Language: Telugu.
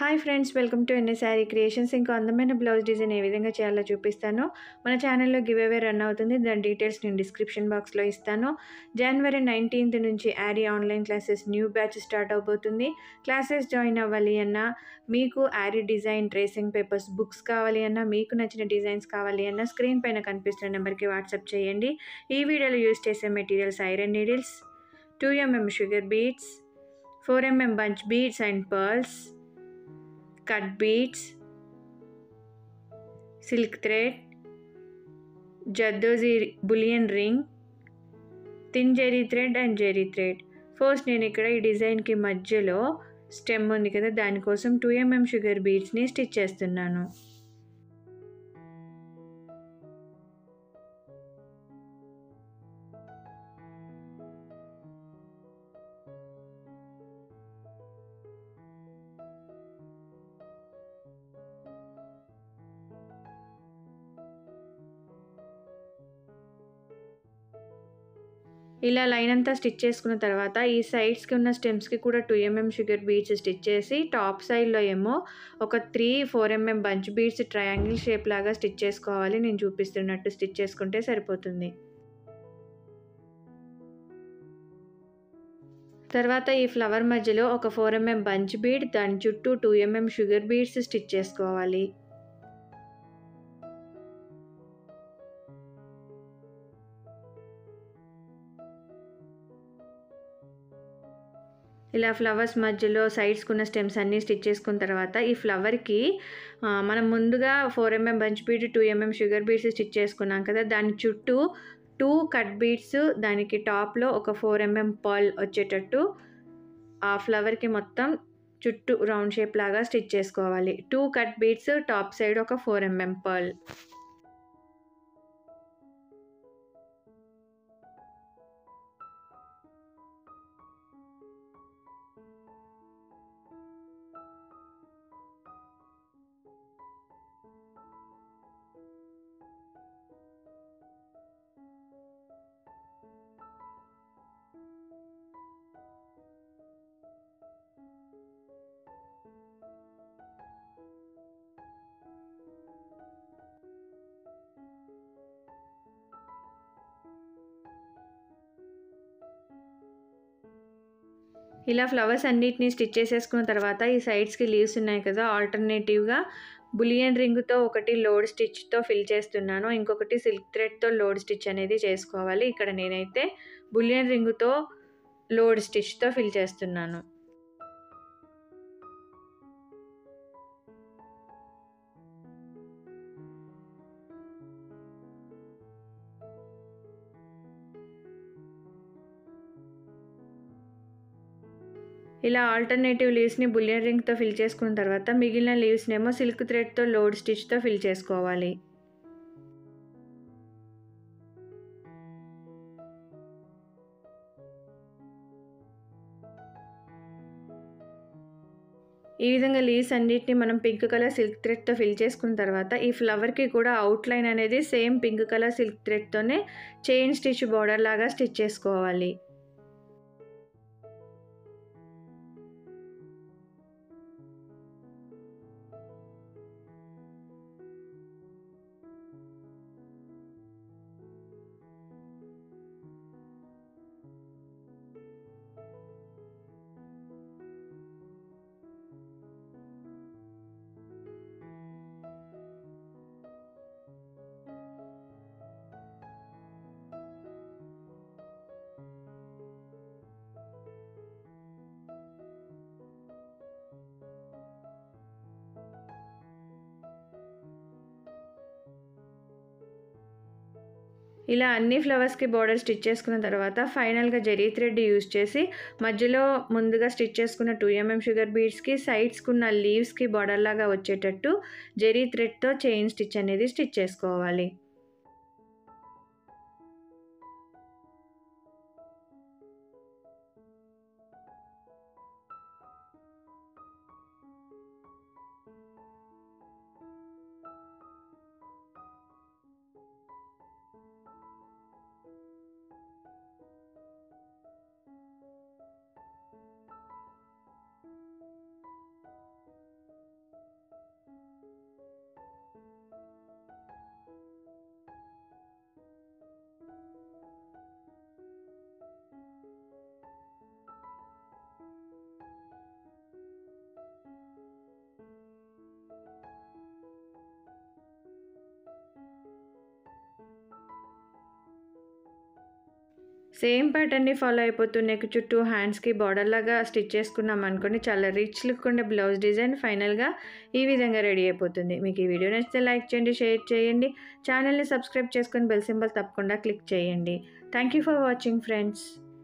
hi friends welcome to NA saree creations ఇంకా అందమైన బ్లౌజ్ డిజైన్ ఏ విధంగా చేయాలో చూపిస్తాను మన ఛానల్లో గివ్ అవే రన్ అవుతుంది దాని డీటెయిల్స్ నేను డిస్క్రిప్షన్ బాక్స్లో ఇస్తాను జనవరి నైన్టీన్త్ నుంచి యారీ online classes new batch start అవబోతుంది క్లాసెస్ జాయిన్ అవ్వాలి అన్నా మీకు యారీ డిజైన్ ట్రేసింగ్ పేపర్స్ బుక్స్ కావాలి అన్నా మీకు నచ్చిన డిజైన్స్ కావాలి అన్నా స్క్రీన్ పైన కనిపిస్తున్న నెంబర్కి వాట్సాప్ చేయండి ఈ వీడియోలో యూస్ చేసే materials iron needles two MM sugar beads four MM bunch beads and pearls cut beads silk thread జద్దోజీ bullion ring thin zari thread and zari thread first నేను ఇక్కడ ఈ డిజైన్కి మధ్యలో స్టెమ్ ఉంది కదా దానికోసం టూ ఎంఎం షుగర్ బీడ్స్ని స్టిచ్ చేస్తున్నాను ఇలా లైన్ అంతా స్టిచ్ చేసుకున్న తర్వాత ఈ సైడ్స్కి ఉన్న స్టెమ్స్కి కూడా two MM sugar beads stitch చేసి టాప్ సైడ్లో ఏమో ఒక three four MM bunch beads triangle shape లాగా స్టిచ్ చేసుకోవాలి నేను చూపిస్తున్నట్టు స్టిచ్ చేసుకుంటే సరిపోతుంది తర్వాత ఈ ఫ్లవర్ మధ్యలో ఒక ఫోర్ ఎంఎం బంచ్ బీడ్ దాని చుట్టూ two MM sugar beads stitch చేసుకోవాలి ఇలా ఫ్లవర్స్ మధ్యలో సైడ్స్కి ఉన్న స్టెమ్స్ అన్నీ స్టిచ్ చేసుకున్న తర్వాత ఈ ఫ్లవర్కి మనం ముందుగా four MM bunch bead two MM sugar beads stitch చేసుకున్నాం కదా దాని చుట్టూ టూ కట్ బీడ్స్ దానికి టాప్లో ఒక ఫోర్ ఎంఎం పర్ల్ వచ్చేటట్టు ఆ ఫ్లవర్కి మొత్తం చుట్టూ రౌండ్ షేప్ లాగా స్టిచ్ చేసుకోవాలి two cut beads top side ఒక ఫోర్ ఎంఎం పర్ల్ ఇలా ఫ్లవర్స్ అన్నిటిని స్టిచ్ చేసేసుకున్న తర్వాత ఈ సైడ్స్కి లీవ్స్ ఉన్నాయి కదా ఆల్టర్నేటివ్గా బులియన్ రింగ్తో ఒకటి లోడ్ స్టిచ్తో ఫిల్ చేస్తున్నాను ఇంకొకటి సిల్క్ థ్రెడ్తో లోడ్ స్టిచ్ అనేది చేసుకోవాలి ఇక్కడ నేనైతే బులియన్ రింగుతో లోడ్ స్టిచ్తో ఫిల్ చేస్తున్నాను ఇలా ఆల్టర్నేటివ్ లీవ్స్ని బులియన్ రింగ్తో ఫిల్ చేసుకున్న తర్వాత మిగిలిన లీవ్స్నేమో సిల్క్ థ్రెడ్తో లోడ్ స్టిచ్తో ఫిల్ చేసుకోవాలి ఈ విధంగా లీవ్స్ అన్నిటిని మనం పింక్ కలర్ సిల్క్ థ్రెడ్తో ఫిల్ చేసుకున్న తర్వాత ఈ ఫ్లవర్కి కూడా అవుట్లైన్ అనేది సేమ్ పింక్ కలర్ సిల్క్ థ్రెడ్తోనే చైన్ స్టిచ్ బార్డర్ లాగా స్టిచ్ చేసుకోవాలి ఇలా అన్ని ఫ్లవర్స్కి బార్డర్ స్టిచ్ చేసుకున్న తర్వాత ఫైనల్గా జెరీ థ్రెడ్ యూస్ చేసి మధ్యలో ముందుగా స్టిచ్ చేసుకున్న టూ ఎంఎం షుగర్ బీడ్స్కి సైడ్స్కి ఉన్న లీవ్స్కి బార్డర్ లాగా వచ్చేటట్టు జెరీ థ్రెడ్తో చైన్ స్టిచ్ అనేది స్టిచ్ చేసుకోవాలి సేమ్ ప్యాటర్న్ని ఫాలో అయిపోతూ నెక్ చుట్టూ హ్యాండ్స్కి బార్డర్ లాగా స్టిచ్ చేసుకున్నాం అనుకోండి చాలా రిచ్ లుక్ ఉండే బ్లౌజ్ డిజైన్ ఫైనల్గా ఈ విధంగా రెడీ అయిపోతుంది మీకు ఈ వీడియో నచ్చితే లైక్ చేయండి షేర్ చేయండి ఛానల్ని సబ్స్క్రైబ్ చేసుకొని బెల్ సింబల్ తప్పకుండా క్లిక్ చేయండి thank you for watching friends